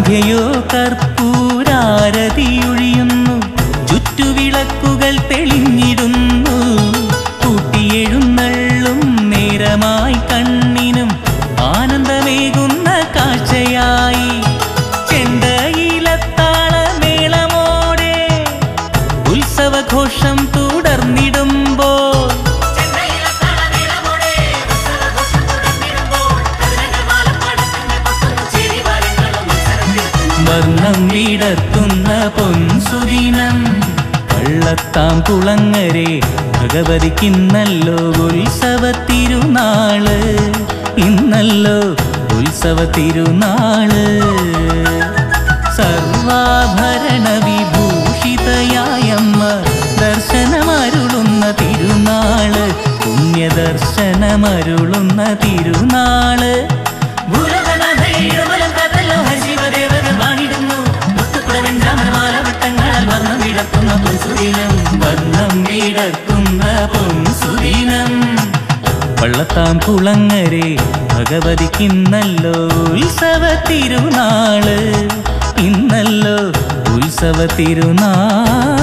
സന്ധ്യയോ കർപ്പൂരാരതിയൊഴിയുന്നു ചുറ്റുവിളക്കുകൾ തെളിഞ്ഞിടുന്നു കൂട്ടിയെഴുന്നള്ളും നേരമായി കണ്ണിനും ആനന്ദമേകുന്ന കാഴ്ചയായി ചെണ്ടയിലത്താളമേളമോടെ ഉത്സവഘോഷം തുടർന്നിടുമ്പോൾ വർണ്ണം വിടർത്തുന്ന പൊൻസുദിനം കള്ളത്താം കുളങ്ങരെ ഭഗവതിക്കിന്നല്ലോ ഉത്സവ തിരുനാള് ഇന്നല്ലോ ഉത്സവ തിരുനാള് സർവാഭരണ വിഭൂഷിതയായമ്മ ദർശനമരുളുന്ന തിരുനാള് പുണ്യദർശനമരുളുന്ന തിരുനാള് ഭൂലോകനാഥയിടുമലം കാത്തല്ലോ ഹരിശിവദേവതർ വാണിടുന്നു മുത്തുക്കുടവൻ രാമമാലവട്ടങ്ങളാൽ വർണ്ണം വിടക്കുന്ന പൊൻസുദിനം വർണ്ണം വിടക്കുന്ന പൊൻസുദിനം പള്ളത്താം കുളങ്ങരെ ഭഗവതിക്കിന്നല്ലോ ഉത്സവ തിരുനാള് ഇന്നല്ലോ ഉത്സവ തിരുനാള്